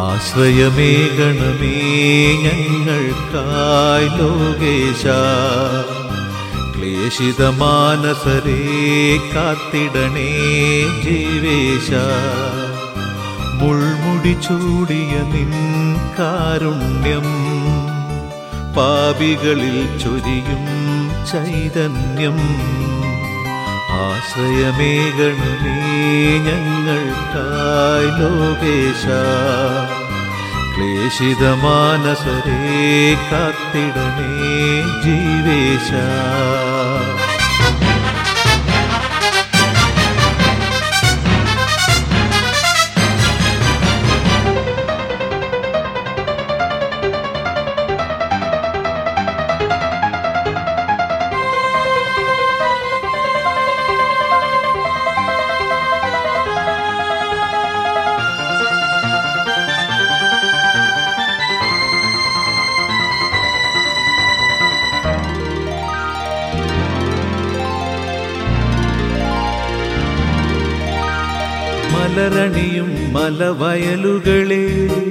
ആശ്രയമേകണമേ ഞങ്ങൾക്കായി ലോകേശ ക്ലേശിത മാനസരേ കാത്തിടണേ ജീവേശ മുൾമുടി ചൂടിയ നിൻ കാരുണ്യം പാപികളിൽ ചൊരിയും ചൈതന്യം ആശ്രയമേകണമേ ഞങ്ങൾക്കായി ലോകേശ ക്ലേശിത മാനസരേ കാത്തിടണേ ജീവേശ മലരണിയും മലവയലുകളെ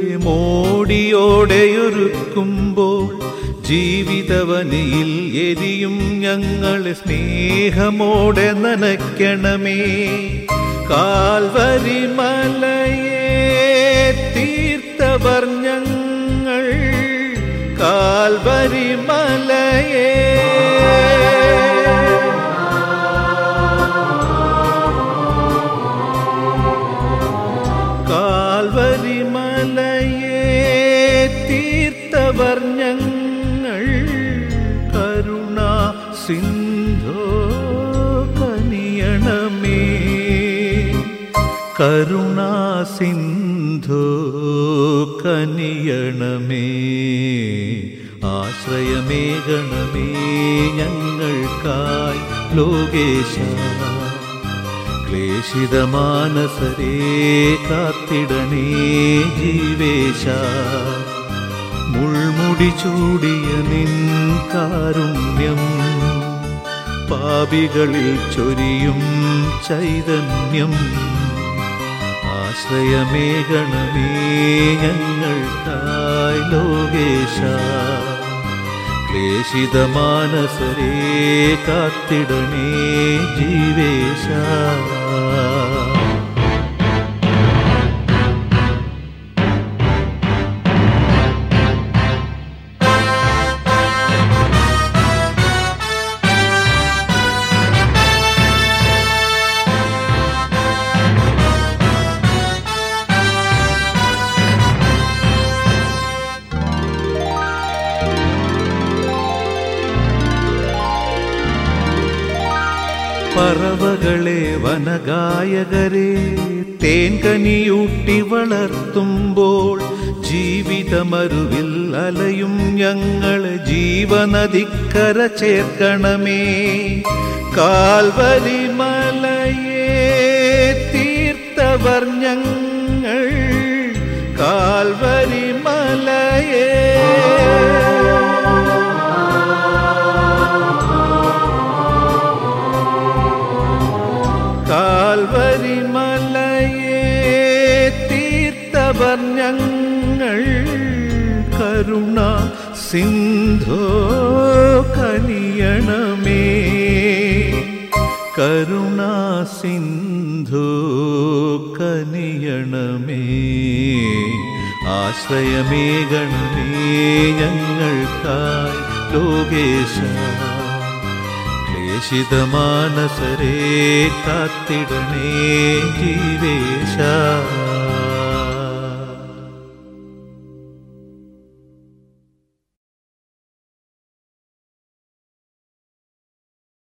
മോടിയോടെയൊരുക്കുമ്പോൾ ജീവിതവനിയിൽ എരിയും ഞങ്ങളെ സ്നേഹമോടെ നനയ്ക്കണമേ കാൽവരി മലയെ തീർത്തവർ ഞങ്ങൾ കാൽവരി മലയെ കാൽവരി മലയെ തീർത്തവർ ഞങ്ങൾ കരുണ സിന്ധോ കനിയണമേ കരുണ സിന്ധോ കനിയണമേ ആശ്രയമേകണമേ ഞങ്ങൾക്കായി ലോകേശ ക്ലേശിത മാനസരേ കാത്തിടണേ ജീവേശ മുൾമുടി ചൂടിയ നിൻ കാരുണ്യം പാപികളിൽ ചൊരിയും ചൈതന്യം ആശ്രയമേകണമേ ഞങ്ങൾക്കായി ലോകേശ ക്ലേശിത മാനസരേ കാത്തിടണേ ജീവേശ പറവകളെ വനഗായകരെ തേൻകനിയൂട്ടി വളർത്തുമ്പോൾ ജീവിതമരുവിൽ അലയും ഞങ്ങളെ ജീവനദിക്കര ചേർക്കണമേ കാൽവരി മലയെ തീർത്തവർ ഞങ്ങൾ കാൽവരി മലയെ കാൽവരി മലയെ തീർത്തവർ ഞങ്ങൾ കരുണ സിന്ധോ കനിയണമേ കരുണ സിന്ധു കനിയണമേ ആശ്രയമേകണമേ ഞങ്ങൾക്കായി ലോകേശ ക്ലേശിത മാനസരേ കാത്തിടണേ ജീവേശ